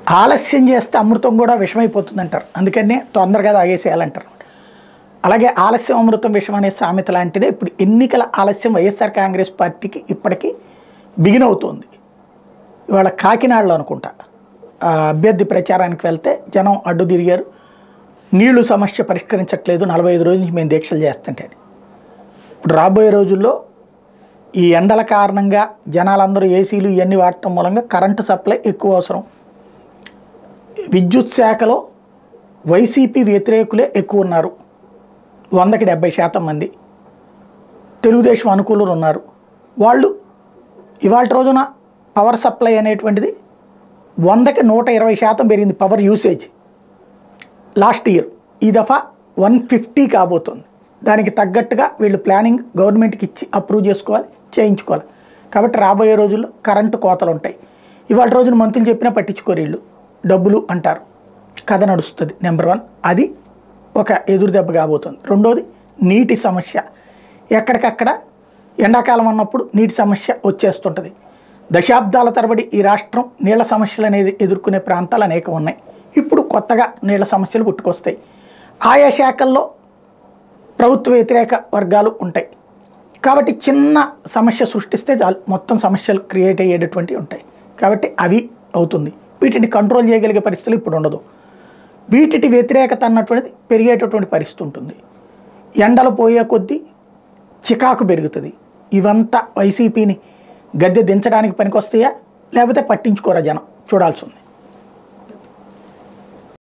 ఆలస్యం చేస్తే అమృతం కూడా విషమైపోతుంది అంటారు అందుకనే తొందరగా తాగేసేయాలంటారు అలాగే ఆలస్యం అమృతం విషయం అనే సామెత లాంటిదే ఇప్పుడు ఎన్నికల ఆలస్యం వైఎస్ఆర్ కాంగ్రెస్ పార్టీకి ఇప్పటికీ బిగిన్ అవుతోంది ఇవాళ కాకినాడలో అనుకుంటా ఆ అభ్యర్థి ప్రచారానికి వెళ్తే జనం అడ్డు తిరిగారు నీళ్లు సమస్య పరిష్కరించట్లేదు నలభై ఐదు రోజుల నుంచి మేము దీక్షలు చేస్తుంటే అని. ఇప్పుడు రాబోయే రోజుల్లో ఈ ఎండల కారణంగా జనాలందరూ ఏసీలు ఇవన్నీ వాడటం మూలంగా కరెంటు సప్లై ఎక్కువ అవసరం విద్యుత్ శాఖలో వైసీపీ వ్యతిరేకులే ఎక్కువ ఉన్నారు వందకి డెబ్బై శాతం మంది తెలుగుదేశం అనుకూలులు ఉన్నారు వాళ్ళు ఇవాళ రోజున పవర్ సప్లై అనేటువంటిది వందకి నూట ఇరవై శాతం పెరిగింది పవర్ యూసేజ్ లాస్ట్ ఇయర్ ఈ దఫా వన్ ఫిఫ్టీ కాబోతుంది దానికి తగ్గట్టుగా వీళ్ళు ప్లానింగ్ గవర్నమెంట్కి ఇచ్చి అప్రూవ్ చేసుకోవాలి చేయించుకోవాలి కాబట్టి రాబోయే రోజుల్లో కరెంటు కోతలు ఉంటాయి ఇవాళ రోజున మంత్రులు చెప్పినా పట్టించుకోరు వీళ్ళు డబ్బులు అంటారు కథ నడుస్తుంది నెంబర్ వన్ అది ఒక ఎదురు దెబ్బ కాబోతుంది రెండోది నీటి సమస్య ఎక్కడికక్కడ ఎండాకాలం అన్నప్పుడు నీటి సమస్య వచ్చేస్తుంటుంది దశాబ్దాల తరబడి ఈ రాష్ట్రం నీళ్ల సమస్యలు అనేది ఎదుర్కొనే ప్రాంతాలు అనేకం ఉన్నాయి ఇప్పుడు కొత్తగా నీళ్ల సమస్యలు పుట్టుకొస్తాయి ఆయా శాఖల్లో ప్రభుత్వ వ్యతిరేక వర్గాలు ఉంటాయి కాబట్టి చిన్న సమస్య సృష్టిస్తే చాలు మొత్తం సమస్యలు క్రియేట్ అయ్యేటటువంటివి ఉంటాయి కాబట్టి అవి అవుతుంది వీటిని కంట్రోల్ చేయగలిగే పరిస్థితులు ఇప్పుడు ఉండదు వీటికి వ్యతిరేకత అన్నటువంటిది పెరిగేటటువంటి పరిస్థితి ఉంటుంది ఎండలు పోయే కొద్దీ చికాకు పెరుగుతుంది ఇవంతా వైసీపీని గద్దె దించడానికి పనికొస్తాయా లేకపోతే పట్టించుకోరా జనం చూడాల్సి ఉంది